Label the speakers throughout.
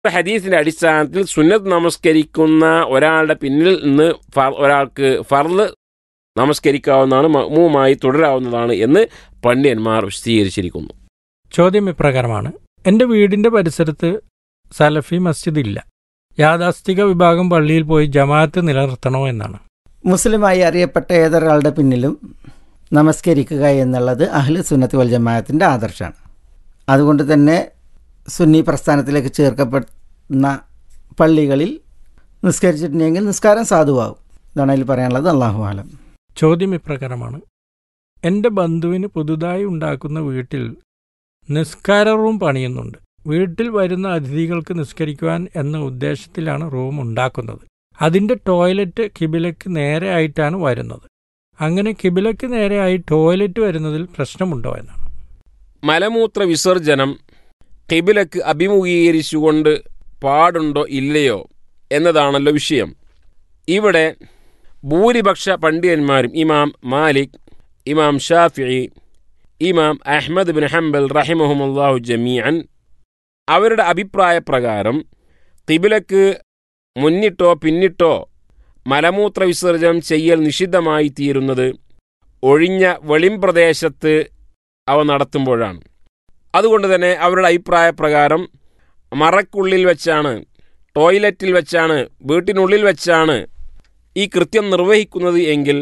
Speaker 1: ഹദീസിന്റെ അടിസ്ഥാനത്തിൽ സുന്നത്ത് നമസ്കരിക്കുന്ന ഒരാളുടെ പിന്നിൽ നിന്ന് ഫർ- ഒരാൾക്ക് ഫർള് നമസ്കരിക്കാവുന്നതാണ് മഅ്മൂമായി തുടരാവുന്നതാണ് എന്ന് പണ്ഡിതന്മാർ വിശദീകരിച്ചിരിക്കുന്നു
Speaker 2: ചോദ്യം ഇപ്രകാരമാണ് എൻ്റെ വീടിൻ്റെ പരിസരത്ത് സലഫി മസ്ജിദ് ഇല്ല യാഥാസ്ഥിക വിഭാഗം പള്ളിയിൽ പോയി ജമാഅത്ത് നിലനിർത്തണോ എന്നാണ്
Speaker 3: മുസ്ലിമായി അറിയപ്പെട്ട ഏതൊരാളുടെ പിന്നിലും നമസ്കരിക്കുക എന്നുള്ളത് അഹ്ലു സുന്നത്ത് വൽ ജമാഅത്തിൻ്റെ ആദർശമാണ് അതുകൊണ്ട് തന്നെ സുന്നി പ്രസ്ഥാനത്തിലേക്ക് ചേർക്കപ്പെടുന്ന പള്ളികളിൽ നിസ്കരിച്ചിട്ടുണ്ടെങ്കിൽ നിസ്കാരം സാധുവാകും ഇതാണ് അതിൽ പറയാനുള്ളത് അള്ളാഹു ആലം
Speaker 2: ചോദ്യം ഇപ്രകാരമാണ് എൻ്റെ ബന്ധുവിന് പുതുതായി ഉണ്ടാക്കുന്ന വീട്ടിൽ നിസ്കാര റൂം പണിയുന്നുണ്ട് വീട്ടിൽ വരുന്ന അതിഥികൾക്ക് നിസ്കരിക്കുവാൻ എന്ന ഉദ്ദേശത്തിലാണ് റൂം ഉണ്ടാക്കുന്നത് അതിൻ്റെ ടോയ്ലറ്റ് കിബിലയ്ക്ക് നേരെ ആയിട്ടാണ് വരുന്നത് അങ്ങനെ കിബിലയ്ക്ക് നേരെയായി ടോയ്ലറ്റ് വരുന്നതിൽ പ്രശ്നമുണ്ടോ എന്നാണ്
Speaker 1: മലമൂത്ര വിസർജനം കിബിലക്ക് അഭിമുഖീകരിച്ചുകൊണ്ട് പാടുണ്ടോ ഇല്ലയോ എന്നതാണല്ലോ വിഷയം ഇവിടെ ഭൂരിപക്ഷ പണ്ഡിതന്മാരും ഇമാം Malik Imam Shafi'i Imam Ahmad bin Hanbal റഹിമഹുമുല്ലാഹു ജമീഅൻ അവരുടെ അഭിപ്രായ പ്രകാരം കിബിലക്ക് മുന്നിട്ടോ പിന്നിട്ടോ മലമൂത്ര വിസർജനം ചെയ്യൽ നിഷിദ്ധമായി തീരുന്നത് ഒഴിഞ്ഞ വെളിംപ്രദേശത്ത് അവ നടത്തുമ്പോഴാണ് അതുകൊണ്ട് തന്നെ അവരുടെ അഭിപ്രായ പ്രകാരം മറക്കുള്ളിൽ വെച്ചാണ് ടോയ്ലറ്റിൽ വെച്ചാണ് വീട്ടിനുള്ളിൽ വെച്ചാണ് ഈ കൃത്യം നിർവഹിക്കുന്നത് എങ്കിൽ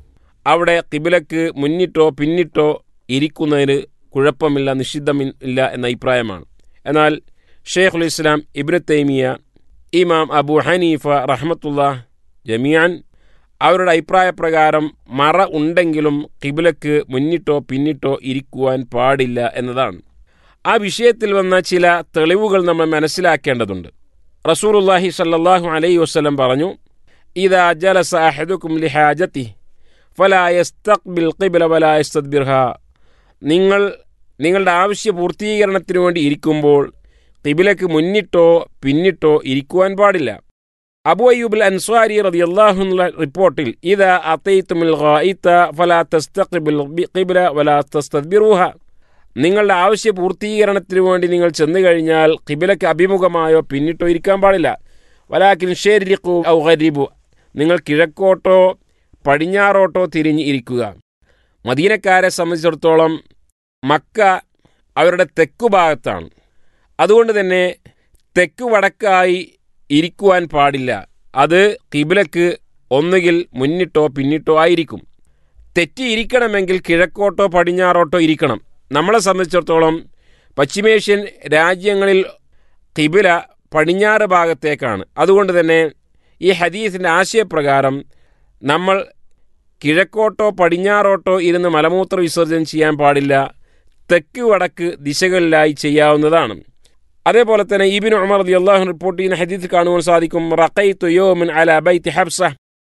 Speaker 1: അവിടെ കിബിലക്ക് മുന്നിട്ടോ പിന്നിട്ടോ ഇരിക്കുന്നതിന് കുഴപ്പമില്ല നിഷിദ്ധമില്ല എന്ന അഭിപ്രായമാണ് എന്നാൽ ഷെയ്ഖുൽ ഇസ്ലാം ഇബ്നു തൈമിയ ഇമാം അബു ഹനീഫ റഹ്മത്തുള്ള ജമിയാൻ അവരുടെ അഭിപ്രായ പ്രകാരം മറ ഉണ്ടെങ്കിലും കിബിലക്ക് മുന്നിട്ടോ പിന്നിട്ടോ ഇരിക്കുവാൻ പാടില്ല എന്നതാണ് ആ വിഷയത്തിൽ വന്ന ചില തെളിവുകൾ നമ്മൾ മനസ്സിലാക്കേണ്ടതുണ്ട് റസൂലുല്ലാഹി സല്ലല്ലാഹു അലൈഹി വസല്ലം പറഞ്ഞു ഇദാ ജലസ അഹദുക്കും ലിഹാജത്തി ഫലാ യസ്തഖ്ബിൽ ഖിബ്ല വലാ യസ്തദ്ബിർഹ നിങ്ങൾ നിങ്ങളുടെ ആവശ്യ പൂർത്തീകരണത്തിന് വേണ്ടി ഇരിക്കുമ്പോൾ കിബിലക്ക് മുന്നിട്ടോ പിന്നിട്ടോ ഇരിക്കുവാൻ പാടില്ല അബു അയ്യൂബ് അൻസ്വാരി റളിയല്ലാഹു എന്നുള്ള റിപ്പോർട്ടിൽ ഇദാ അതൈതുമിൽ ഗായിത ഫലാ തസ്തഖ്ബിൽ ഖിബ്ല വലാ തസ്തദ്ബിറുഹ നിങ്ങളുടെ ആവശ്യ പൂർത്തീകരണത്തിന് വേണ്ടി നിങ്ങൾ ചെന്നു കഴിഞ്ഞാൽ കിബിലക്ക് അഭിമുഖമായോ പിന്നിട്ടോ ഇരിക്കാൻ പാടില്ല വലാക്കിൻ ഷെരിഖു ഔ ഗരിബു നിങ്ങൾ കിഴക്കോട്ടോ പടിഞ്ഞാറോട്ടോ തിരിഞ്ഞ് ഇരിക്കുക മദീനക്കാരെ സംബന്ധിച്ചിടത്തോളം മക്ക അവരുടെ തെക്കു ഭാഗത്താണ് അതുകൊണ്ട് തന്നെ തെക്ക് വടക്കായി ഇരിക്കുവാൻ പാടില്ല അത് കിബിലക്ക് ഒന്നുകിൽ മുന്നിട്ടോ പിന്നിട്ടോ ആയിരിക്കും തെറ്റിയിരിക്കണമെങ്കിൽ കിഴക്കോട്ടോ പടിഞ്ഞാറോട്ടോ ഇരിക്കണം നമ്മളെ സംബന്ധിച്ചിടത്തോളം പശ്ചിമേഷ്യൻ രാജ്യങ്ങളിൽ കിബില പടിഞ്ഞാറ് ഭാഗത്തേക്കാണ് അതുകൊണ്ട് തന്നെ ഈ ഹദീസിൻ്റെ ആശയപ്രകാരം നമ്മൾ കിഴക്കോട്ടോ പടിഞ്ഞാറോട്ടോ ഇരുന്ന് മലമൂത്ര വിസർജനം ചെയ്യാൻ പാടില്ല തെക്ക് വടക്ക് ദിശകളിലായി ചെയ്യാവുന്നതാണ് അതേപോലെ തന്നെ ഇബിൻ ഉമർ റതി അള്ളാഹു റിപ്പോർട്ട് ചെയ്യുന്ന ഹദീസ് കാണുവാൻ സാധിക്കും റഖൈത്തു യോമിൻ അല ബൈത്ത് ഹബ്സ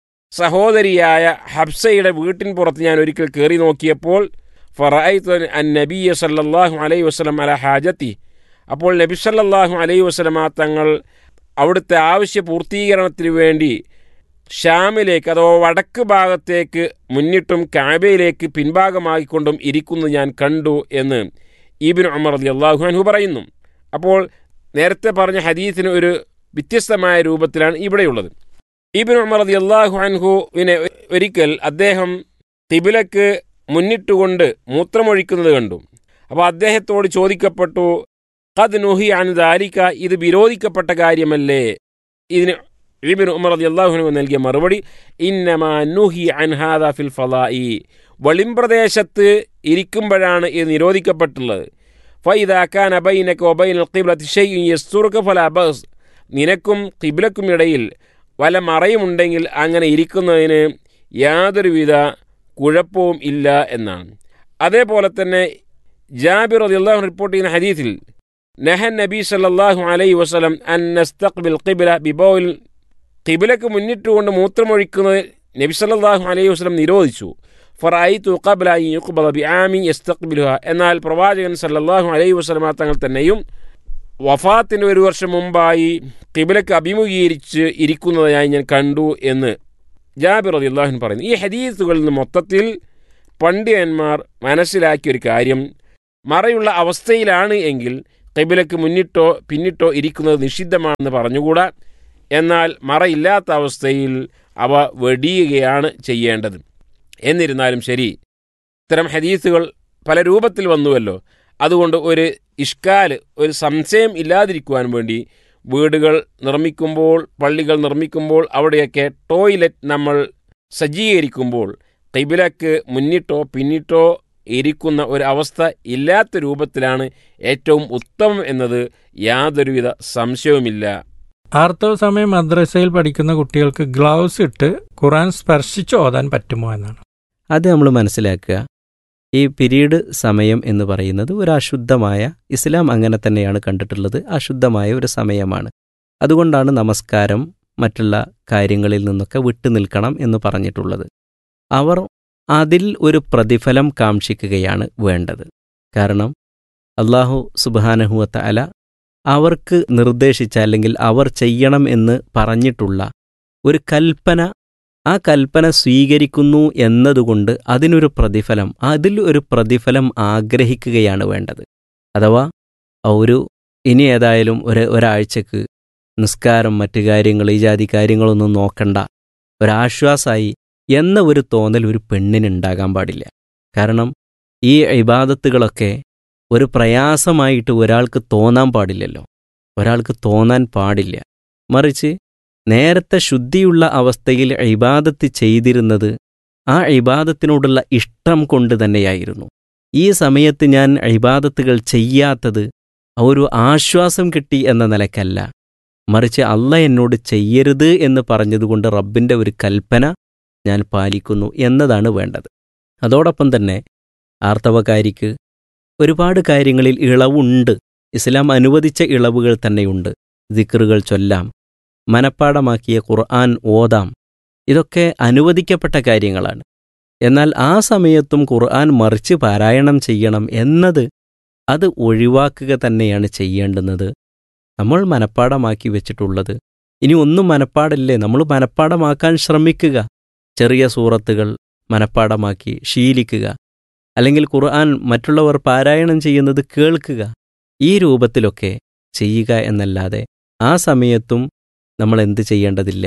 Speaker 1: സഹോദരിയായ ഹബ്സയുടെ വീട്ടിൻ പുറത്ത് ഞാൻ ഒരിക്കൽ കയറി നോക്കിയപ്പോൾ ഫറൈത്തു അൻ നബിയ സല്ലല്ലാഹു അലൈഹി വസല്ലം അല ഹാജത്തി അപ്പോൾ നബി സല്ലല്ലാഹു അലൈഹി വസല്ലമ തങ്ങൾ അവിടുത്തെ ആവശ്യ പൂർത്തീകരണത്തിന് വേണ്ടി ഷാമിലേക്ക് അഥവാ വടക്ക് ഭാഗത്തേക്ക് മുന്നിട്ടും കാബയിലേക്ക് പിൻഭാഗമാക്കിക്കൊണ്ടും ഇരിക്കുന്നത് ഞാൻ കണ്ടു എന്ന് ഈബിൻ ഉമർ അലി അള്ളാഹു അൻഹു പറയുന്നു അപ്പോൾ നേരത്തെ പറഞ്ഞ ഹദീസിന് ഒരു വ്യത്യസ്തമായ രൂപത്തിലാണ് ഇവിടെയുള്ളത് ഈബിൻ ഉമർ അലി അള്ളാഹു അൻഹുവിനെ ഒരിക്കൽ അദ്ദേഹം തിബിലക്ക് മുന്നിട്ടുകൊണ്ട് മൂത്രമൊഴിക്കുന്നത് കണ്ടു അപ്പോൾ അദ്ദേഹത്തോട് ചോദിക്കപ്പെട്ടു ഖദ് നുഹി അൻ ദാലിക ഇത് വിരോധിക്കപ്പെട്ട കാര്യമല്ലേ ഇതിന് ഇബിൻ ഉമർ റതി അള്ളാഹുനു നൽകിയ മറുപടി ഇന്നമാ നുഹി അൻ ഹാദ ഫിൽ ഫലായി വെളിമ്പ്രദേശത്ത് ഇരിക്കുമ്പോഴാണ് ഇത് നിരോധിക്കപ്പെട്ടുള്ളത് ഫൈദാക്കാൻ അബൈനക്ക് ഒബൈൻ യസ്തുർക്ക് ഫല ബസ് നിനക്കും കിബിലക്കും ഇടയിൽ വല്ല മറയുമുണ്ടെങ്കിൽ അങ്ങനെ ഇരിക്കുന്നതിന് യാതൊരുവിധ കുഴപ്പവും ഇല്ല എന്നാണ് അതേപോലെ തന്നെ ജാബിർ റതി അള്ളാഹു റിപ്പോർട്ട് ചെയ്യുന്ന ഹദീസിൽ നഹൻ നബി സല്ലല്ലാഹു അലൈഹി വസല്ലം അൻ നസ്തഖ്ബിൽ ഖിബ്ല ബിബൗൽ ഖിബ്ലക്ക് മുന്നിട്ടുകൊണ്ട് മൂത്രമൊഴിക്കുന്നത് നബി സല്ലല്ലാഹു അലൈഹി വസല്ലം നിരോധിച്ചു ഫറൈതു ഖബ്ല അൻ യുഖ്ബല ബിആമി യസ്തഖ്ബിലുഹ എന്നാൽ പ്രവാചകൻ സല്ലല്ലാഹു അലൈഹി വസല്ലമ തങ്ങൾ തന്നെയും വഫാത്തിന് ഒരു വർഷം മുമ്പായി ഖിബ്ലക്ക് അഭിമുഖീകരിച്ച് ഇരിക്കുന്നതായി ഞാൻ കണ്ടു എന്ന് ജാബിർ റളിയല്ലാഹു അൻഹു പറയുന്നു ഈ ഹദീസുകളിൽ നിന്ന് മൊത്തത്തിൽ പണ്ഡിതന്മാർ മനസ്സിലാക്കിയ ഒരു കാര്യം മറയുള്ള അവസ്ഥയിലാണ് എങ്കിൽ കൈബിലക്ക് മുന്നിട്ടോ പിന്നിട്ടോ ഇരിക്കുന്നത് നിഷിദ്ധമാണെന്ന് പറഞ്ഞുകൂടാ എന്നാൽ മറയില്ലാത്ത അവസ്ഥയിൽ അവ വെടിയുകയാണ് ചെയ്യേണ്ടത് എന്നിരുന്നാലും ശരി ഇത്തരം ഹദീസുകൾ പല രൂപത്തിൽ വന്നുവല്ലോ അതുകൊണ്ട് ഒരു ഇഷ്കാൽ ഒരു സംശയം ഇല്ലാതിരിക്കുവാൻ വേണ്ടി വീടുകൾ നിർമ്മിക്കുമ്പോൾ പള്ളികൾ നിർമ്മിക്കുമ്പോൾ അവിടെയൊക്കെ ടോയ്ലറ്റ് നമ്മൾ സജ്ജീകരിക്കുമ്പോൾ കൈബിലക്ക് മുന്നിട്ടോ പിന്നിട്ടോ ഇരിക്കുന്ന ഒരു അവസ്ഥ ഇല്ലാത്ത രൂപത്തിലാണ് ഏറ്റവും ഉത്തമം എന്നത് യാതൊരുവിധ സംശയവുമില്ല
Speaker 2: ആർത്തവ സമയം മദ്രസയിൽ പഠിക്കുന്ന കുട്ടികൾക്ക് ഗ്ലൗസ് ഇട്ട് ഖുറാൻ സ്പർശിച്ച് ഓതാൻ പറ്റുമോ എന്നാണ്
Speaker 4: അത് നമ്മൾ മനസ്സിലാക്കുക ഈ പിരീഡ് സമയം എന്ന് പറയുന്നത് ഒരു അശുദ്ധമായ ഇസ്ലാം അങ്ങനെ തന്നെയാണ് കണ്ടിട്ടുള്ളത് അശുദ്ധമായ ഒരു സമയമാണ് അതുകൊണ്ടാണ് നമസ്കാരം മറ്റുള്ള കാര്യങ്ങളിൽ നിന്നൊക്കെ വിട്ടു നിൽക്കണം എന്ന് പറഞ്ഞിട്ടുള്ളത് അവർ അതിൽ ഒരു പ്രതിഫലം കാക്ഷിക്കുകയാണ് വേണ്ടത് കാരണം അള്ളാഹു സുബാനഹുവത്ത അല അവർക്ക് നിർദ്ദേശിച്ച അല്ലെങ്കിൽ അവർ ചെയ്യണം എന്ന് പറഞ്ഞിട്ടുള്ള ഒരു കൽപ്പന ആ കൽപ്പന സ്വീകരിക്കുന്നു എന്നതുകൊണ്ട് അതിനൊരു പ്രതിഫലം അതിൽ ഒരു പ്രതിഫലം ആഗ്രഹിക്കുകയാണ് വേണ്ടത് അഥവാ ഒരു ഇനി ഏതായാലും ഒരു ഒരാഴ്ചക്ക് നിസ്കാരം മറ്റു കാര്യങ്ങൾ ഈ ജാതി കാര്യങ്ങളൊന്നും നോക്കണ്ട ഒരാശ്വാസമായി എന്ന ഒരു തോന്നൽ ഒരു പെണ്ണിന് ഉണ്ടാകാൻ പാടില്ല കാരണം ഈ ഇബാദത്തുകളൊക്കെ ഒരു പ്രയാസമായിട്ട് ഒരാൾക്ക് തോന്നാൻ പാടില്ലല്ലോ ഒരാൾക്ക് തോന്നാൻ പാടില്ല മറിച്ച് നേരത്തെ ശുദ്ധിയുള്ള അവസ്ഥയിൽ ഇബാദത്ത് ചെയ്തിരുന്നത് ആ ഇബാദത്തിനോടുള്ള ഇഷ്ടം കൊണ്ട് തന്നെയായിരുന്നു ഈ സമയത്ത് ഞാൻ ഇബാദത്തുകൾ ചെയ്യാത്തത് ഒരു ആശ്വാസം കിട്ടി എന്ന നിലക്കല്ല മറിച്ച് അല്ല എന്നോട് ചെയ്യരുത് എന്ന് പറഞ്ഞതുകൊണ്ട് റബ്ബിൻ്റെ ഒരു കൽപ്പന ഞാൻ പാലിക്കുന്നു എന്നതാണ് വേണ്ടത് അതോടൊപ്പം തന്നെ ആർത്തവകാരിക്ക് ഒരുപാട് കാര്യങ്ങളിൽ ഇളവുണ്ട് ഇസ്ലാം അനുവദിച്ച ഇളവുകൾ തന്നെയുണ്ട് ദിക്റുകൾ ചൊല്ലാം മനപ്പാടമാക്കിയ ഖുർആൻ ഓതാം ഇതൊക്കെ അനുവദിക്കപ്പെട്ട കാര്യങ്ങളാണ് എന്നാൽ ആ സമയത്തും ഖുർആൻ മറിച്ച് പാരായണം ചെയ്യണം എന്നത് അത് ഒഴിവാക്കുക തന്നെയാണ് ചെയ്യേണ്ടുന്നത് നമ്മൾ മനപ്പാടമാക്കി വെച്ചിട്ടുള്ളത് ഇനി ഒന്നും മനപ്പാടില്ലേ നമ്മൾ മനപ്പാടമാക്കാൻ ശ്രമിക്കുക ചെറിയ സൂറത്തുകൾ മനപ്പാടമാക്കി ശീലിക്കുക അല്ലെങ്കിൽ ഖുർആൻ മറ്റുള്ളവർ പാരായണം ചെയ്യുന്നത് കേൾക്കുക ഈ രൂപത്തിലൊക്കെ ചെയ്യുക എന്നല്ലാതെ ആ സമയത്തും നമ്മൾ എന്ത് ചെയ്യേണ്ടതില്ല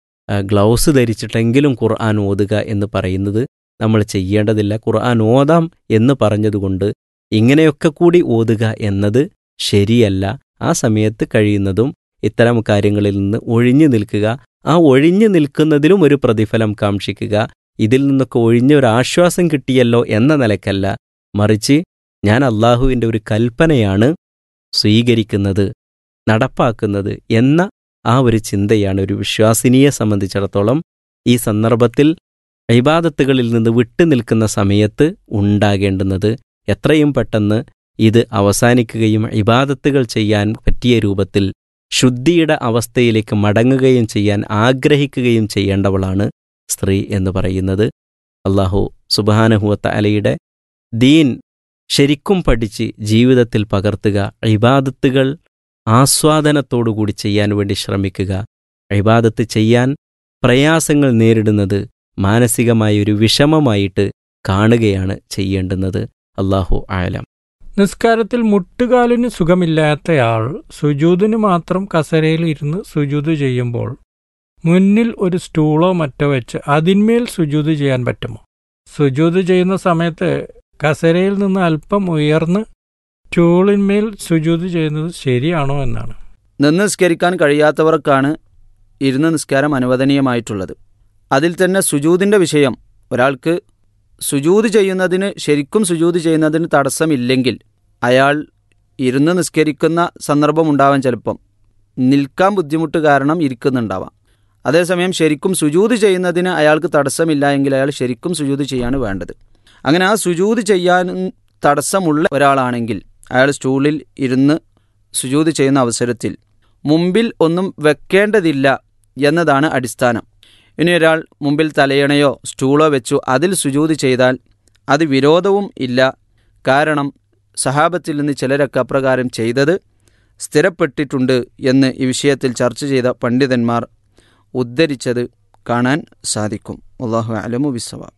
Speaker 4: ഗ്ലൗസ് ധരിച്ചിട്ടെങ്കിലും ഖുർആൻ ഓതുക എന്ന് പറയുന്നത് നമ്മൾ ചെയ്യേണ്ടതില്ല ഖുർആൻ ഓതാം എന്ന് പറഞ്ഞതുകൊണ്ട് ഇങ്ങനെയൊക്കെ കൂടി ഓതുക എന്നത് ശരിയല്ല ആ സമയത്ത് കഴിയുന്നതും ഇത്തരം കാര്യങ്ങളിൽ നിന്ന് ഒഴിഞ്ഞു നിൽക്കുക ആ ഒഴിഞ്ഞു നിൽക്കുന്നതിലും ഒരു പ്രതിഫലം കാക്ഷിക്കുക ഇതിൽ നിന്നൊക്കെ ഒഴിഞ്ഞ ഒരു ആശ്വാസം കിട്ടിയല്ലോ എന്ന നിലക്കല്ല മറിച്ച് ഞാൻ അള്ളാഹുവിൻ്റെ ഒരു കൽപ്പനയാണ് സ്വീകരിക്കുന്നത് നടപ്പാക്കുന്നത് എന്ന ആ ഒരു ചിന്തയാണ് ഒരു വിശ്വാസിനിയെ സംബന്ധിച്ചിടത്തോളം ഈ സന്ദർഭത്തിൽ ഇബാദത്തുകളിൽ നിന്ന് വിട്ടുനിൽക്കുന്ന സമയത്ത് ഉണ്ടാകേണ്ടുന്നത് എത്രയും പെട്ടെന്ന് ഇത് അവസാനിക്കുകയും ഇബാദത്തുകൾ ചെയ്യാൻ പറ്റിയ രൂപത്തിൽ ശുദ്ധിയുടെ അവസ്ഥയിലേക്ക് മടങ്ങുകയും ചെയ്യാൻ ആഗ്രഹിക്കുകയും ചെയ്യേണ്ടവളാണ് സ്ത്രീ എന്ന് പറയുന്നത് അള്ളാഹു സുബാനഹുവത്ത അലയുടെ ദീൻ ശരിക്കും പഠിച്ച് ജീവിതത്തിൽ പകർത്തുക ഇബാദത്തുകൾ ആസ്വാദനത്തോടുകൂടി ചെയ്യാൻ വേണ്ടി ശ്രമിക്കുക ഇബാദത്ത് ചെയ്യാൻ പ്രയാസങ്ങൾ നേരിടുന്നത് മാനസികമായ ഒരു വിഷമമായിട്ട് കാണുകയാണ് ചെയ്യേണ്ടുന്നത് അള്ളാഹു ആലം
Speaker 2: നിസ്കാരത്തിൽ മുട്ടുകാലിന് സുഖമില്ലാത്തയാൾ സുജൂദിന് മാത്രം കസരയിൽ ഇരുന്ന് സുജൂത് ചെയ്യുമ്പോൾ മുന്നിൽ ഒരു സ്റ്റൂളോ മറ്റോ വെച്ച് അതിന്മേൽ സുജൂത് ചെയ്യാൻ പറ്റുമോ സുജൂത് ചെയ്യുന്ന സമയത്ത് കസരയിൽ നിന്ന് അല്പം ഉയർന്ന് സ്റ്റൂളിന്മേൽ സുജൂത് ചെയ്യുന്നത് ശരിയാണോ എന്നാണ്
Speaker 5: നിന്ന് നിസ്കരിക്കാൻ കഴിയാത്തവർക്കാണ് ഇരുന്ന് നിസ്കാരം അനുവദനീയമായിട്ടുള്ളത് അതിൽ തന്നെ സുജൂതിൻ്റെ വിഷയം ഒരാൾക്ക് സുജൂത് ചെയ്യുന്നതിന് ശരിക്കും സുജൂത് ചെയ്യുന്നതിന് തടസ്സമില്ലെങ്കിൽ അയാൾ ഇരുന്ന് നിസ്കരിക്കുന്ന സന്ദർഭമുണ്ടാവാൻ ചിലപ്പം നിൽക്കാൻ ബുദ്ധിമുട്ട് കാരണം ഇരിക്കുന്നുണ്ടാവാം അതേസമയം ശരിക്കും സുജൂത് ചെയ്യുന്നതിന് അയാൾക്ക് തടസ്സമില്ല എങ്കിൽ അയാൾ ശരിക്കും സുജൂത് ചെയ്യാണ് വേണ്ടത് അങ്ങനെ ആ സുജൂത് ചെയ്യാൻ തടസ്സമുള്ള ഒരാളാണെങ്കിൽ അയാൾ സ്റ്റൂളിൽ ഇരുന്ന് സുജൂത് ചെയ്യുന്ന അവസരത്തിൽ മുമ്പിൽ ഒന്നും വെക്കേണ്ടതില്ല എന്നതാണ് അടിസ്ഥാനം ഇനി ഒരാൾ മുമ്പിൽ തലയണയോ സ്റ്റൂളോ വെച്ചു അതിൽ സുജൂത് ചെയ്താൽ അത് വിരോധവും ഇല്ല കാരണം സഹാബത്തിൽ നിന്ന് ചിലരൊക്കെ അപ്രകാരം ചെയ്തത് സ്ഥിരപ്പെട്ടിട്ടുണ്ട് എന്ന് ഈ വിഷയത്തിൽ ചർച്ച ചെയ്ത പണ്ഡിതന്മാർ ഉദ്ധരിച്ചത് കാണാൻ സാധിക്കും അള്ളാഹു അലമു ബിസവാബ്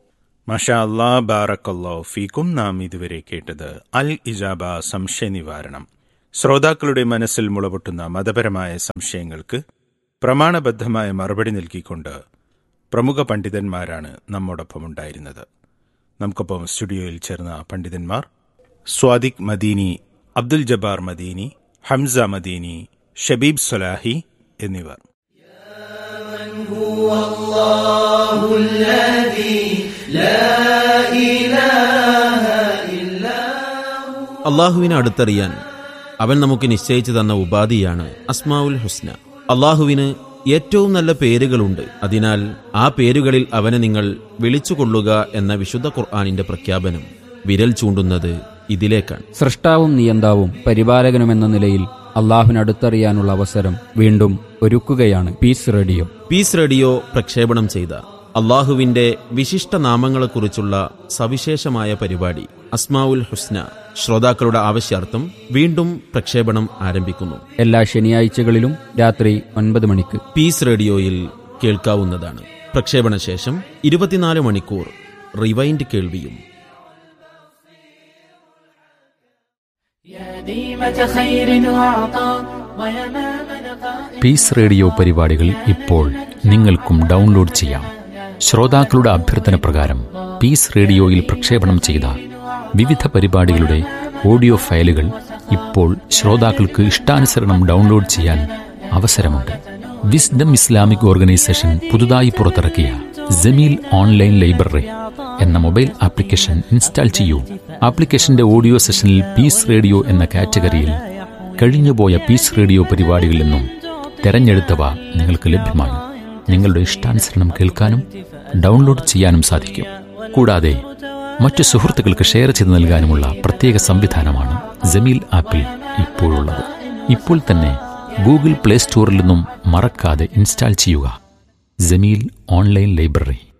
Speaker 6: മഷാ അല്ലാ ബാറക്കല്ലോ ഫീക്കും നാം ഇതുവരെ കേട്ടത് അൽ ഇജാബ സംശയ നിവാരണം ശ്രോതാക്കളുടെ മനസ്സിൽ മുളപൊട്ടുന്ന മതപരമായ സംശയങ്ങൾക്ക് പ്രമാണബദ്ധമായ മറുപടി നൽകിക്കൊണ്ട് പ്രമുഖ പണ്ഡിതന്മാരാണ് നമ്മോടൊപ്പം ഉണ്ടായിരുന്നത് നമുക്കൊപ്പം സ്റ്റുഡിയോയിൽ ചേർന്ന പണ്ഡിതന്മാർ സ്വാദിഖ് മദീനി അബ്ദുൽ ജബ്ബാർ മദീനി ഹംസ മദീനി ഷബീബ് സൊലാഹി എന്നിവർ
Speaker 7: അള്ളാഹുവിനെ അടുത്തറിയാൻ അവൻ നമുക്ക് നിശ്ചയിച്ചു തന്ന ഉപാധിയാണ് അസ്മാവുൽ ഹുസ്ന അള്ളാഹുവിന് ഏറ്റവും നല്ല പേരുകളുണ്ട് അതിനാൽ ആ പേരുകളിൽ അവനെ നിങ്ങൾ വിളിച്ചുകൊള്ളുക എന്ന വിശുദ്ധ ഖുർആാനിന്റെ പ്രഖ്യാപനം വിരൽ ചൂണ്ടുന്നത് ഇതിലേക്കാണ്
Speaker 8: സൃഷ്ടാവും നിയന്താവും പരിപാലകനുമെന്ന നിലയിൽ അള്ളാഹുവിനടുത്തറിയാനുള്ള അവസരം വീണ്ടും ഒരുക്കുകയാണ് പീസ് റേഡിയോ
Speaker 7: പീസ് റേഡിയോ പ്രക്ഷേപണം ചെയ്ത അള്ളാഹുവിന്റെ വിശിഷ്ട നാമങ്ങളെക്കുറിച്ചുള്ള സവിശേഷമായ പരിപാടി അസ്മാവുൽ ഹുസ്ന ശ്രോതാക്കളുടെ ആവശ്യാർത്ഥം വീണ്ടും പ്രക്ഷേപണം ആരംഭിക്കുന്നു
Speaker 8: എല്ലാ ശനിയാഴ്ചകളിലും രാത്രി ഒൻപത് മണിക്ക്
Speaker 7: പീസ് റേഡിയോയിൽ കേൾക്കാവുന്നതാണ് പ്രക്ഷേപണ ശേഷം ഇരുപത്തിനാല് മണിക്കൂർ റിവൈൻഡ് കേൾവിയും
Speaker 9: പീസ് റേഡിയോ പരിപാടികൾ ഇപ്പോൾ നിങ്ങൾക്കും ഡൗൺലോഡ് ചെയ്യാം ശ്രോതാക്കളുടെ അഭ്യർത്ഥന പ്രകാരം പീസ് റേഡിയോയിൽ പ്രക്ഷേപണം ചെയ്ത വിവിധ പരിപാടികളുടെ ഓഡിയോ ഫയലുകൾ ഇപ്പോൾ ശ്രോതാക്കൾക്ക് ഇഷ്ടാനുസരണം ഡൗൺലോഡ് ചെയ്യാൻ അവസരമുണ്ട് വിസ്ഡം ഇസ്ലാമിക് ഓർഗനൈസേഷൻ പുതുതായി പുറത്തിറക്കിയ ജമീൽ ഓൺലൈൻ ലൈബ്രറി എന്ന മൊബൈൽ ആപ്ലിക്കേഷൻ ഇൻസ്റ്റാൾ ചെയ്യൂ ആപ്ലിക്കേഷന്റെ ഓഡിയോ സെഷനിൽ പീസ് റേഡിയോ എന്ന കാറ്റഗറിയിൽ കഴിഞ്ഞുപോയ പീസ് റേഡിയോ പരിപാടികളിൽ നിന്നും തെരഞ്ഞെടുത്തവ നിങ്ങൾക്ക് ലഭ്യമാണ് നിങ്ങളുടെ ഇഷ്ടാനുസരണം കേൾക്കാനും ഡൗൺലോഡ് ചെയ്യാനും സാധിക്കും കൂടാതെ മറ്റു സുഹൃത്തുക്കൾക്ക് ഷെയർ ചെയ്ത് നൽകാനുമുള്ള പ്രത്യേക സംവിധാനമാണ് ജമീൽ ആപ്പിൽ ഇപ്പോഴുള്ളത് ഇപ്പോൾ തന്നെ ഗൂഗിൾ പ്ലേ സ്റ്റോറിൽ നിന്നും മറക്കാതെ ഇൻസ്റ്റാൾ ചെയ്യുക ജമീൽ ഓൺലൈൻ ലൈബ്രറി